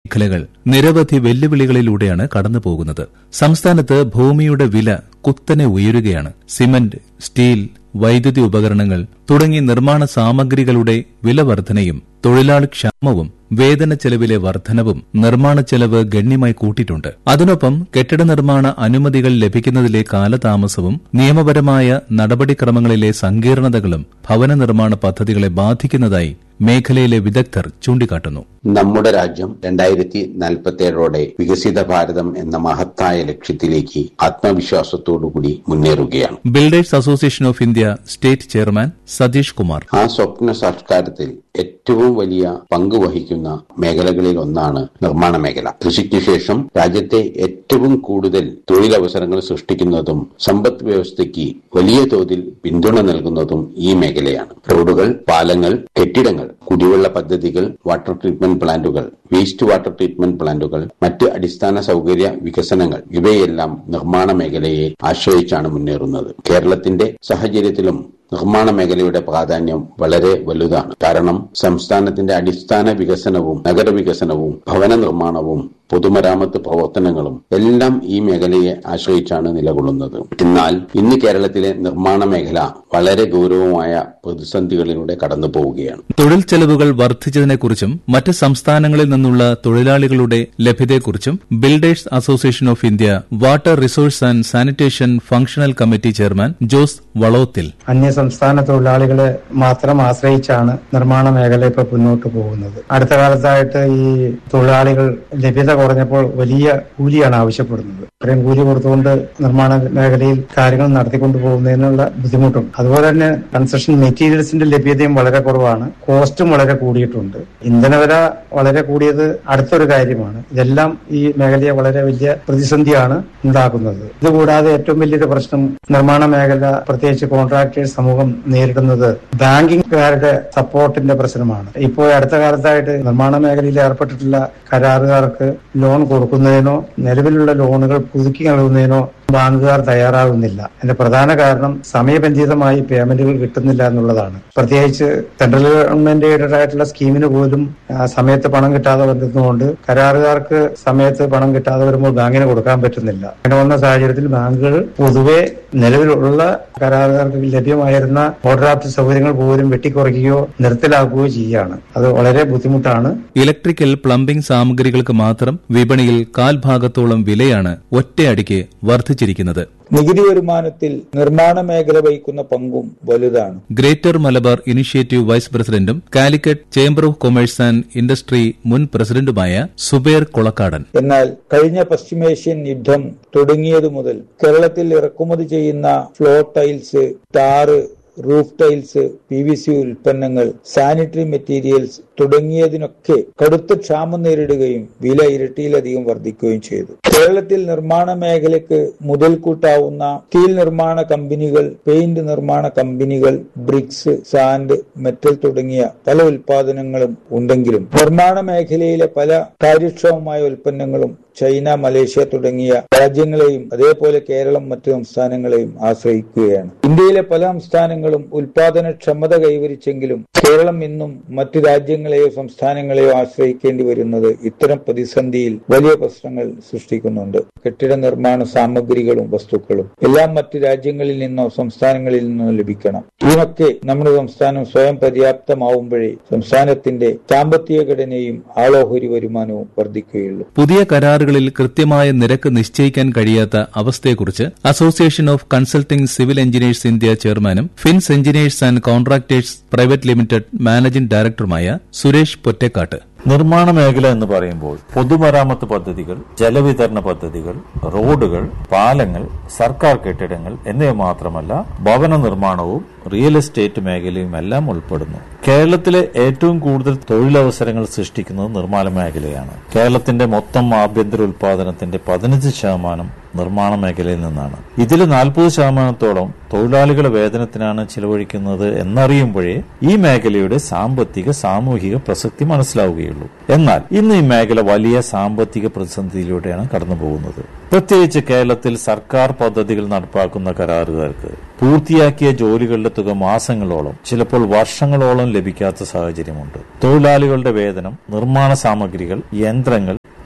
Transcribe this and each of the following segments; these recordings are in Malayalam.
മേഖലകൾ നിരവധി വെല്ലുവിളികളിലൂടെയാണ് കടന്നുപോകുന്നത് സംസ്ഥാനത്ത് ഭൂമിയുടെ വില കുത്തനെ ഉയരുകയാണ് സിമന്റ് സ്റ്റീൽ വൈദ്യുതി ഉപകരണങ്ങൾ തുടങ്ങി നിർമ്മാണ സാമഗ്രികളുടെ വില വർധനയും തൊഴിലാളി ക്ഷാമവും വേതന ചെലവിലെ വർധനവും നിർമ്മാണ ചെലവ് ഗണ്യമായി കൂട്ടിയിട്ടുണ്ട് അതിനൊപ്പം കെട്ടിട നിർമ്മാണ അനുമതികൾ ലഭിക്കുന്നതിലെ കാലതാമസവും നിയമപരമായ നടപടിക്രമങ്ങളിലെ സങ്കീർണതകളും ഭവന നിർമ്മാണ പദ്ധതികളെ ബാധിക്കുന്നതായി മേഖലയിലെ വിദഗ്ധർ ചൂണ്ടിക്കാട്ടുന്നു നമ്മുടെ രാജ്യം രണ്ടായിരത്തി നാൽപ്പത്തിയേഴോടെ വികസിത ഭാരതം എന്ന മഹത്തായ ലക്ഷ്യത്തിലേക്ക് ആത്മവിശ്വാസത്തോടുകൂടി മുന്നേറുകയാണ് builders association of India state chairman Satish Kumar ആ സ്വപ്ന സാക്ഷാത്കാരത്തിൽ ഏറ്റവും വലിയ പങ്ക് വഹിക്കുന്ന മേഖലകളിൽ ഒന്നാണ് നിർമ്മാണ മേഖല കൃഷിക്ക് ശേഷം രാജ്യത്തെ ഏറ്റവും കൂടുതൽ തൊഴിലവസരങ്ങൾ സൃഷ്ടിക്കുന്നതും സമ്പദ് വ്യവസ്ഥയ്ക്ക് വലിയ തോതിൽ പിന്തുണ നൽകുന്നതും ഈ മേഖലയാണ് റോഡുകൾ പാലങ്ങൾ കെട്ടിടങ്ങൾ കുടിവെള്ള പദ്ധതികൾ വാട്ടർ ട്രീറ്റ്മെന്റ് പ്ലാന്റുകൾ വേസ്റ്റ് വാട്ടർ ട്രീറ്റ്മെന്റ് പ്ലാന്റുകൾ മറ്റ് അടിസ്ഥാന സൗകര്യ വികസനങ്ങൾ ഇവയെല്ലാം നിർമ്മാണ മേഖലയെ ആശ്രയിച്ചാണ് മുന്നേറുന്നത് കേരളത്തിന്റെ സാഹചര്യത്തിലും നിർമ്മാണ മേഖലയുടെ പ്രാധാന്യം വളരെ വലുതാണ് കാരണം സംസ്ഥാനത്തിന്റെ അടിസ്ഥാന വികസനവും നഗരവികസനവും ഭവന നിർമ്മാണവും പൊതുമരാമത്ത് പ്രവർത്തനങ്ങളും എല്ലാം ഈ മേഖലയെ ആശ്രയിച്ചാണ് നിലകൊള്ളുന്നത് എന്നാൽ ഇന്ന് കേരളത്തിലെ നിർമ്മാണ മേഖല വളരെ ഗൗരവമായ പ്രതിസന്ധികളിലൂടെ കടന്നു പോവുകയാണ് തൊഴിൽ ചെലവുകൾ വർദ്ധിച്ചതിനെക്കുറിച്ചും മറ്റ് സംസ്ഥാനങ്ങളിൽ നിന്നുള്ള തൊഴിലാളികളുടെ ലഭ്യതയെക്കുറിച്ചും builders association of India water resource and sanitation functional committee chairman Jose Valothil അന്യസംസ്ഥാന തൊഴിലാളികളെ മാത്രം ആശ്രയിച്ചാണ് നിർമ്മാണ മേഖല ഇപ്പൊ മുന്നോട്ട് പോകുന്നത് അടുത്ത കാലത്തായിട്ട് ഈ തൊഴിലാളികൾ ലഭ്യത കുറഞ്ഞപ്പോൾ വലിയ കൂലിയാണ് ആവശ്യപ്പെടുന്നത് ഇത്രയും കൂലി കൊടുത്തുകൊണ്ട് നിർമ്മാണ മേഖലയിൽ കാര്യങ്ങൾ നടത്തിക്കൊണ്ടു പോകുന്നതിനുള്ള ബുദ്ധിമുട്ടുണ്ട് അതുപോലെ തന്നെ കൺസ്ട്രക്ഷൻ മെറ്റീരിയൽസിന്റെ ലഭ്യതയും വളരെ കുറവാണ് കോസ്റ്റും വളരെ കൂടിയിട്ടുണ്ട് ഇന്ധനവില വളരെ കൂടിയത് അടുത്തൊരു കാര്യമാണ് ഇതെല്ലാം ഈ മേഖലയെ വളരെ വലിയ പ്രതിസന്ധിയാണ് ഉണ്ടാക്കുന്നത് ഇതുകൂടാതെ ഏറ്റവും വലിയൊരു പ്രശ്നം നിർമ്മാണ മേഖല പ്രത്യേകിച്ച് കോൺട്രാക്ടേഴ്സ് സമൂഹം നേരിടുന്നത് ബാങ്കിംഗുകാരുടെ സപ്പോർട്ടിന്റെ പ്രശ്നമാണ് ഇപ്പോൾ അടുത്ത കാലത്തായിട്ട് നിർമ്മാണ മേഖലയിൽ ഏർപ്പെട്ടിട്ടുള്ള കരാറുകാർക്ക് ലോൺ കൊടുക്കുന്നതിനോ നിലവിലുള്ള ലോണുകൾ പുതുക്കി നൽകുന്നതിനോ ബാങ്കുകാർ തയ്യാറാകുന്നില്ല അതിന്റെ പ്രധാന കാരണം സമയബന്ധിതമായി പേയ്മെന്റുകൾ കിട്ടുന്നില്ല എന്നുള്ളതാണ് പ്രത്യേകിച്ച് സെൻട്രൽ ഗവൺമെന്റ് എയ്ഡഡ് ആയിട്ടുള്ള സ്കീമിന് പോലും ആ, സമയത്ത് പണം കിട്ടാതെ വരുന്നതുകൊണ്ട് കരാറുകാർക്ക് സമയത്ത് പണം കിട്ടാതെ വരുമ്പോൾ ബാങ്കിന് കൊടുക്കാൻ പറ്റുന്നില്ല അങ്ങനെ വന്ന സാഹചര്യത്തിൽ ബാങ്കുകൾ പൊതുവെ നിലവിലുള്ള കരാറുകാർക്ക് ലഭ്യമായിരുന്ന ഓർഡറാപ്റ്റ് സൗകര്യങ്ങൾ പോലും വെട്ടിക്കുറയ്ക്കുകയോ നിർത്തലാക്കുകയോ ചെയ്യുകയാണ് അത് വളരെ ബുദ്ധിമുട്ടാണ് ഇലക്ട്രിക്കൽ പ്ലംബിംഗ് സാമഗ്രികൾക്ക് മാത്രം വിപണിയിൽ കാൽഭാഗത്തോളം വിലയാണ് ഒറ്റയടിക്ക് വർദ്ധിച്ചിരിക്കുന്നത് നികുതി വരുമാനത്തിൽ നിർമ്മാണ മേഖല വഹിക്കുന്ന പങ്കും വലുതാണ് ഗ്രേറ്റർ മലബാർ ഇനിഷ്യേറ്റീവ് വൈസ് പ്രസിഡന്റും Calicut chamber of commerce and industry മുൻ പ്രസിഡന്റുമായ സുബേർ കൊളക്കാടൻ എന്നാൽ കഴിഞ്ഞ പശ്ചിമേഷ്യൻ യുദ്ധം തുടങ്ങിയതു മുതൽ കേരളത്തിൽ ഇറക്കുമതി ചെയ്യുന്ന floor tiles tar roof tiles P V C ഉൽപ്പന്നങ്ങൾ സാനിറ്ററി മെറ്റീരിയൽസ് തുടങ്ങിയതിനൊക്കെ കടുത്ത ക്ഷാമം നേരിടുകയും വില ഇരട്ടിയിലധികം വർദ്ധിക്കുകയും ചെയ്തു കേരളത്തിൽ നിർമ്മാണ മേഖലയ്ക്ക് മുതൽക്കൂട്ടാവുന്ന സ്റ്റീൽ നിർമ്മാണ കമ്പനികൾ പെയിന്റ് നിർമ്മാണ കമ്പനികൾ ബ്രിക്സ് സാൻഡ് മെറ്റൽ തുടങ്ങിയ പല ഉൽപാദനങ്ങളും ഉണ്ടെങ്കിലും നിർമ്മാണ മേഖലയിലെ പല കാര്യക്ഷമമായ ഉൽപ്പന്നങ്ങളും ചൈന മലേഷ്യ തുടങ്ങിയ രാജ്യങ്ങളെയും അതേപോലെ കേരളം മറ്റു സംസ്ഥാനങ്ങളെയും ആശ്രയിക്കുകയാണ് ഇന്ത്യയിലെ പല സംസ്ഥാനങ്ങളും ഉൽപാദന ക്ഷമത കൈവരിച്ചെങ്കിലും കേരളം ഇന്നും മറ്റു രാജ്യങ്ങളെയോ സംസ്ഥാനങ്ങളെയോ ആശ്രയിക്കേണ്ടി വരുന്നത് ഇത്തരം പ്രതിസന്ധിയിൽ വലിയ പ്രശ്നങ്ങൾ സൃഷ്ടിക്കുന്നുണ്ട് കെട്ടിട നിർമ്മാണ സാമഗ്രികളും വസ്തുക്കളും എല്ലാം മറ്റു രാജ്യങ്ങളിൽ നിന്നോ സംസ്ഥാനങ്ങളിൽ നിന്നോ ലഭിക്കണം ഇതിനൊക്കെ നമ്മുടെ സംസ്ഥാനം സ്വയം പര്യാപ്തമാവുമ്പോഴേ സംസ്ഥാനത്തിന്റെ സാമ്പത്തിക ഘടനയും ആളോഹരി വരുമാനവും വർദ്ധിക്കുകയുള്ളൂ പുതിയ കരാറുകളിൽ കൃത്യമായ നിരക്ക് നിശ്ചയിക്കാൻ കഴിയാത്ത അവസ്ഥയെക്കുറിച്ച് association of consulting civil engineers India ചെയർമാനും Finns engineers and contractors private limited managing ഡയറക്ടറുമായ സുരേഷ് പൊറ്റക്കാട്ട് നിർമ്മാണ മേഖല എന്ന് പറയുമ്പോൾ പൊതുമരാമത്ത് പദ്ധതികൾ ജലവിതരണ പദ്ധതികൾ റോഡുകൾ പാലങ്ങൾ സർക്കാർ കെട്ടിടങ്ങൾ എന്നിവ മാത്രമല്ല ഭവന നിർമ്മാണവും റിയൽ എസ്റ്റേറ്റ് മേഖലയും എല്ലാം ഉൾപ്പെടുന്നു കേരളത്തിലെ ഏറ്റവും കൂടുതൽ തൊഴിലവസരങ്ങൾ സൃഷ്ടിക്കുന്നത് നിർമ്മാണ മേഖലയാണ് കേരളത്തിന്റെ മൊത്തം ആഭ്യന്തര ഉൽപാദനത്തിന്റെ പതിനഞ്ച് ശതമാനം നിർമ്മാണ മേഖലയിൽ നിന്നാണ് ഇതിൽ നാൽപ്പത് ശതമാനത്തോളം തൊഴിലാളികളുടെ വേതനത്തിനാണ് ചിലവഴിക്കുന്നത് എന്നറിയുമ്പോഴേ ഈ മേഖലയുടെ സാമ്പത്തിക സാമൂഹിക പ്രസക്തി മനസ്സിലാവുകയുള്ളൂ എന്നാൽ ഇന്ന് ഈ മേഖല വലിയ സാമ്പത്തിക പ്രതിസന്ധിയിലൂടെയാണ് കടന്നുപോകുന്നത് പ്രത്യേകിച്ച് കേരളത്തിൽ സർക്കാർ പദ്ധതികൾ നടപ്പാക്കുന്ന കരാറുകാർക്ക് പൂർത്തിയാക്കിയ ജോലികളുടെ തുക മാസങ്ങളോളം ചിലപ്പോൾ വർഷങ്ങളോളം ലഭിക്കാത്ത സാഹചര്യമുണ്ട് തൊഴിലാളികളുടെ വേതനം നിർമ്മാണ സാമഗ്രികൾ യന്ത്രങ്ങൾ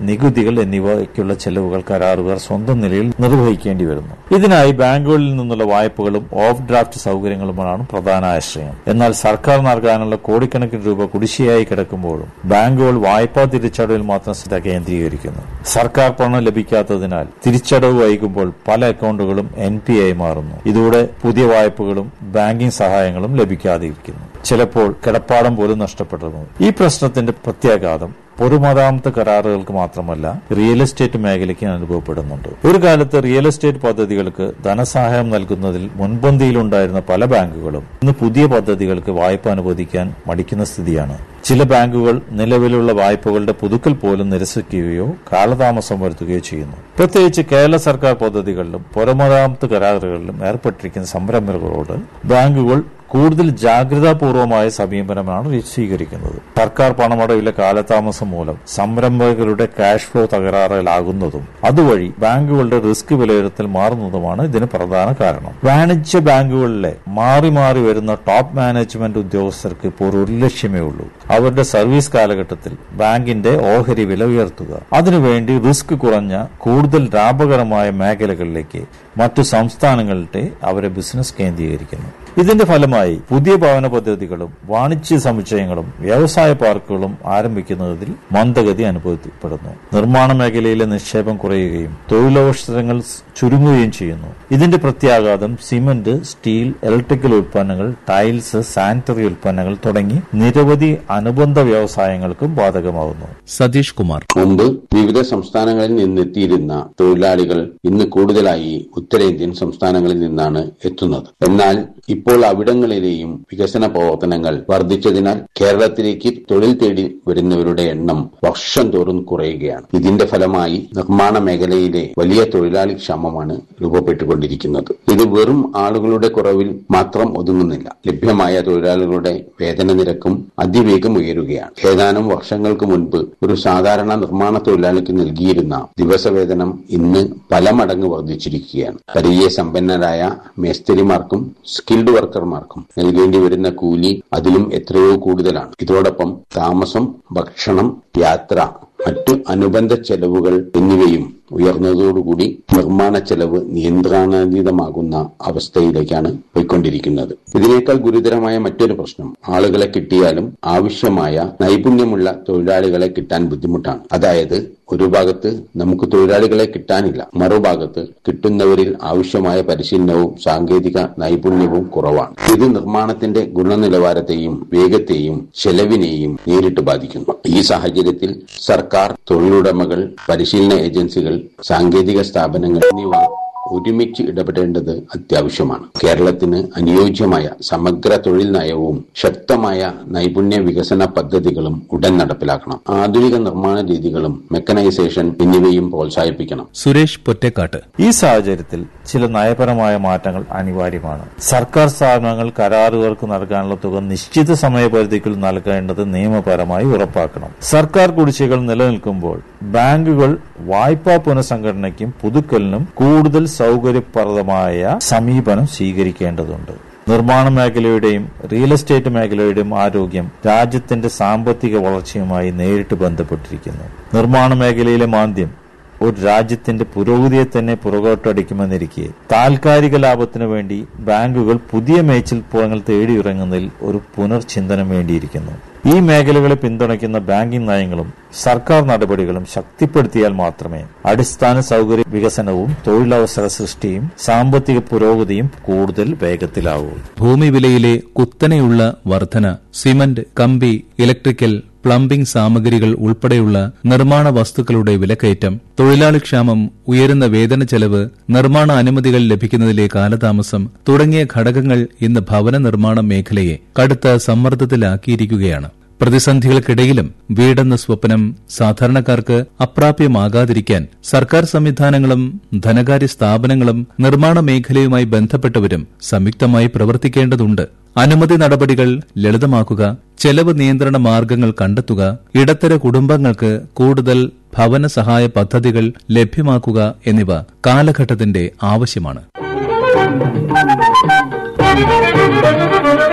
നികുതികൾ എന്നിവയ്ക്കുള്ള ചെലവുകൾ കരാറുകാർ സ്വന്തം നിലയിൽ നിർവഹിക്കേണ്ടി വരുന്നു ഇതിനായി ബാങ്കുകളിൽ നിന്നുള്ള വായ്പകളും ഓഫ് ഡ്രാഫ്റ്റ് സൗകര്യങ്ങളുമാണ് പ്രധാന ആശ്രയം എന്നാൽ സർക്കാർ നൽകാനുള്ള കോടിക്കണക്കിന് രൂപ കുടിശ്ശിയായി കിടക്കുമ്പോഴും ബാങ്കുകൾ വായ്പാ തിരിച്ചടവിൽ മാത്രം ശ്രദ്ധ കേന്ദ്രീകരിക്കുന്നു സർക്കാർ പണം ലഭിക്കാത്തതിനാൽ തിരിച്ചടവ് വൈകുമ്പോൾ പല അക്കൌണ്ടുകളും എൻ പി ആയി മാറുന്നു ഇതോടെ പുതിയ വായ്പകളും ബാങ്കിംഗ് സഹായങ്ങളും ലഭിക്കാതിരിക്കുന്നു ചിലപ്പോൾ കിടപ്പാടം പോലും നഷ്ടപ്പെടുന്നു ഈ പ്രശ്നത്തിന്റെ പ്രത്യാഘാതം പൊതുമതാമത്ത് കരാറുകൾക്ക് മാത്രമല്ല റിയൽ എസ്റ്റേറ്റ് മേഖലയ്ക്ക് അനുഭവപ്പെടുന്നുണ്ട് ഒരു കാലത്ത് റിയൽ എസ്റ്റേറ്റ് പദ്ധതികൾക്ക് ധനസഹായം നൽകുന്നതിൽ മുൻപന്തിയിലുണ്ടായിരുന്ന പല ബാങ്കുകളും ഇന്ന് പുതിയ പദ്ധതികൾക്ക് വായ്പ അനുവദിക്കാൻ മടിക്കുന്ന സ്ഥിതിയാണ് ചില ബാങ്കുകൾ നിലവിലുള്ള വായ്പകളുടെ പുതുക്കൽ പോലും നിരസിക്കുകയോ കാലതാമസം വരുത്തുകയോ ചെയ്യുന്നു പ്രത്യേകിച്ച് കേരള സർക്കാർ പദ്ധതികളിലും പൊതുമതാമത്ത് കരാറുകളിലും ഏർപ്പെട്ടിരിക്കുന്ന സംരംഭകരോട് ബാങ്കുകൾ കൂടുതൽ ജാഗ്രതാപൂർവമായ സമീപനമാണ് സ്വീകരിക്കുന്നത് സർക്കാർ പണമടവിലെ കാലതാമസം മൂലം സംരംഭകരുടെ ക്യാഷ് ഫ്ലോ തകരാറിലാകുന്നതും അതുവഴി ബാങ്കുകളുടെ റിസ്ക് വിലയിരുത്തൽ മാറുന്നതുമാണ് ഇതിന് പ്രധാന കാരണം വാണിജ്യ ബാങ്കുകളിലെ മാറി മാറി വരുന്ന ടോപ്പ് മാനേജ്മെന്റ് ഉദ്യോഗസ്ഥർക്ക് ഇപ്പോൾ ഒരു ലക്ഷ്യമേ ഉള്ളൂ അവരുടെ സർവീസ് കാലഘട്ടത്തിൽ ബാങ്കിന്റെ ഓഹരി വില ഉയർത്തുക അതിനുവേണ്ടി റിസ്ക് കുറഞ്ഞ കൂടുതൽ ലാഭകരമായ മേഖലകളിലേക്ക് മറ്റു സംസ്ഥാനങ്ങളുടെ അവരെ ബിസിനസ് കേന്ദ്രീകരിക്കുന്നു ഇതിന്റെ ഫലമായി പുതിയ ഭവന പദ്ധതികളും വാണിജ്യ സമുച്ചയങ്ങളും വ്യവസായ പാർക്കുകളും ആരംഭിക്കുന്നതിൽ മന്ദഗതി അനുഭവപ്പെടുന്നു നിർമ്മാണ മേഖലയിലെ നിക്ഷേപം കുറയുകയും തൊഴിലവസരങ്ങൾ ചുരുങ്ങുകയും ചെയ്യുന്നു ഇതിന്റെ പ്രത്യാഘാതം സിമന്റ് സ്റ്റീൽ ഇലക്ട്രിക്കൽ ഉൽപ്പന്നങ്ങൾ ടൈൽസ് സാനിറ്ററി ഉൽപ്പന്നങ്ങൾ തുടങ്ങി നിരവധി അനുബന്ധ വ്യവസായങ്ങൾക്കും ബാധകമാകുന്നു സതീഷ് കുമാർ മുമ്പ് വിവിധ സംസ്ഥാനങ്ങളിൽ നിന്നെത്തിയിരുന്ന തൊഴിലാളികൾ ഇന്ന് കൂടുതലായി ഉത്തരേന്ത്യൻ സംസ്ഥാനങ്ങളിൽ നിന്നാണ് എത്തുന്നത് എന്നാൽ ഇപ്പോൾ അവിടങ്ങളിലെയും വികസന പ്രവർത്തനങ്ങൾ വർദ്ധിച്ചതിനാൽ കേരളത്തിലേക്ക് തൊഴിൽ തേടി വരുന്നവരുടെ എണ്ണം വർഷം തോറും കുറയുകയാണ് ഇതിന്റെ ഫലമായി നിർമ്മാണ മേഖലയിലെ വലിയ തൊഴിലാളി ക്ഷാമമാണ് രൂപപ്പെട്ടുകൊണ്ടിരിക്കുന്നത് ഇത് വെറും ആളുകളുടെ കുറവിൽ മാത്രം ഒതുങ്ങുന്നില്ല ലഭ്യമായ തൊഴിലാളികളുടെ വേതന നിരക്കും അതിവേഗം ഉയരുകയാണ് ഏതാനും വർഷങ്ങൾക്ക് മുൻപ് ഒരു സാധാരണ നിർമ്മാണ തൊഴിലാളിക്ക് നൽകിയിരുന്ന ദിവസവേതനം ഇന്ന് പല മടങ്ങ് വർദ്ധിച്ചിരിക്കുകയാണ് പരിചയസമ്പന്നരായ മേസ്തിരിമാർക്കും സ്കിൽഡ് വർക്കർമാർക്കും നൽകേണ്ടി വരുന്ന കൂലി അതിലും എത്രയോ കൂടുതലാണ് ഇതോടൊപ്പം താമസം ഭക്ഷണം യാത്ര മറ്റു അനുബന്ധ ചെലവുകൾ എന്നിവയും ഉയർന്നതോടുകൂടി നിർമ്മാണ ചെലവ് നിയന്ത്രണാതീതമാകുന്ന അവസ്ഥയിലേക്കാണ് പോയിക്കൊണ്ടിരിക്കുന്നത് ഇതിനേക്കാൾ ഗുരുതരമായ മറ്റൊരു പ്രശ്നം ആളുകളെ കിട്ടിയാലും ആവശ്യമായ നൈപുണ്യമുള്ള തൊഴിലാളികളെ കിട്ടാൻ ബുദ്ധിമുട്ടാണ് അതായത് ഒരു ഭാഗത്ത് നമുക്ക് തൊഴിലാളികളെ കിട്ടാനില്ല മറുഭാഗത്ത് കിട്ടുന്നവരിൽ ആവശ്യമായ പരിശീലനവും സാങ്കേതിക നൈപുണ്യവും കുറവാണ് ഇത് നിർമ്മാണത്തിന്റെ ഗുണനിലവാരത്തെയും വേഗത്തെയും ചെലവിനെയും നേരിട്ട് ബാധിക്കുന്നു ഈ സാഹചര്യത്തിൽ സർക്കാർ തൊഴിലുടമകൾ പരിശീലന ഏജൻസികൾ സാങ്കേതിക സ്ഥാപനങ്ങൾ എന്നിവ ഒരുമിച്ച് ഇടപെടേണ്ടത് അത്യാവശ്യമാണ് കേരളത്തിന് അനുയോജ്യമായ സമഗ്ര തൊഴിൽ നയവും ശക്തമായ നൈപുണ്യ വികസന പദ്ധതികളും ഉടൻ നടപ്പിലാക്കണം ആധുനിക നിർമ്മാണ രീതികളും മെക്കനൈസേഷൻ എന്നിവയും പ്രോത്സാഹിപ്പിക്കണം സുരേഷ് പൊറ്റക്കാട്ട് ഈ സാഹചര്യത്തിൽ ചില നയപരമായ മാറ്റങ്ങൾ അനിവാര്യമാണ് സർക്കാർ സ്ഥാപനങ്ങൾ കരാറുകാർക്ക് നൽകാനുള്ള തുക നിശ്ചിത സമയപരിധിക്കുள் നൽകേണ്ടത് നിയമപരമായി ഉറപ്പാക്കണം സർക്കാർ കുടിശ്ശികൾ നിലനിൽക്കുമ്പോൾ ബാങ്കുകൾ വായ്പാ പുനഃസംഘടനയ്ക്കും പുതുക്കലിനും കൂടുതൽ സൗകര്യപ്രദമായ സമീപനം സ്വീകരിക്കേണ്ടതുണ്ട് നിർമ്മാണ മേഖലയുടെയും റിയൽ എസ്റ്റേറ്റ് മേഖലയുടെയും ആരോഗ്യം രാജ്യത്തിന്റെ സാമ്പത്തിക വളർച്ചയുമായി നേരിട്ട് ബന്ധപ്പെട്ടിരിക്കുന്നു നിർമ്മാണ മേഖലയിലെ മാന്ദ്യം ഒരു രാജ്യത്തിന്റെ പുരോഗതിയെ തന്നെ പുറകോട്ടടിക്കുമെന്നിരിക്കെ താൽക്കാലിക ലാഭത്തിനു വേണ്ടി ബാങ്കുകൾ പുതിയ മേച്ചിൽപ്പുറങ്ങൾ തേടിയിറങ്ങുന്നതിൽ ഒരു പുനർചിന്തനം വേണ്ടിയിരിക്കുന്നു ഈ മേഖലകളെ പിന്തുണയ്ക്കുന്ന ബാങ്കിംഗ് നയങ്ങളും സർക്കാർ നടപടികളും ശക്തിപ്പെടുത്തിയാൽ മാത്രമേ അടിസ്ഥാന സൗകര്യ വികസനവും തൊഴിലവസര സൃഷ്ടിയും സാമ്പത്തിക പുരോഗതിയും കൂടുതൽ വേഗത്തിലാവൂ ഭൂമി വിലയിലെ കുത്തനെയുള്ള വർധന സിമന്റ് കമ്പി ഇലക്ട്രിക്കൽ പ്ലംബിംഗ് സാമഗ്രികൾ ഉൾപ്പെടെയുള്ള നിർമ്മാണ വസ്തുക്കളുടെ വിലക്കയറ്റം തൊഴിലാളി ക്ഷാമം ഉയരുന്ന വേതന ചെലവ് നിർമ്മാണ അനുമതികൾ ലഭിക്കുന്നതിലെ കാലതാമസം തുടങ്ങിയ ഘടകങ്ങൾ ഇന്ന് ഭവന നിർമ്മാണ മേഖലയെ കടുത്ത സമ്മർദ്ദത്തിലാക്കിയിരിക്കുകയാണ് പ്രതിസന്ധികൾക്കിടയിലും വീടെന്ന സ്വപ്നം സാധാരണക്കാർക്ക് അപ്രാപ്യമാകാതിരിക്കാൻ സർക്കാർ സംവിധാനങ്ങളും ധനകാര്യ സ്ഥാപനങ്ങളും നിർമ്മാണ മേഖലയുമായി ബന്ധപ്പെട്ടവരും സംയുക്തമായി പ്രവർത്തിക്കേണ്ടതുണ്ട് അനുമതി നടപടികൾ ലളിതമാക്കുക ചെലവ് നിയന്ത്രണ മാർഗങ്ങൾ കണ്ടെത്തുക ഇടത്തര കുടുംബങ്ങൾക്ക് കൂടുതൽ ഭവന സഹായ പദ്ധതികൾ ലഭ്യമാക്കുക എന്നിവ കാലഘട്ടത്തിന്റെ ആവശ്യമാണ്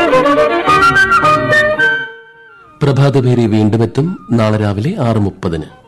പ്രഭാതഭേരി വീണ്ടും എത്തും നാളെ രാവിലെ ആറ് മുപ്പതിന്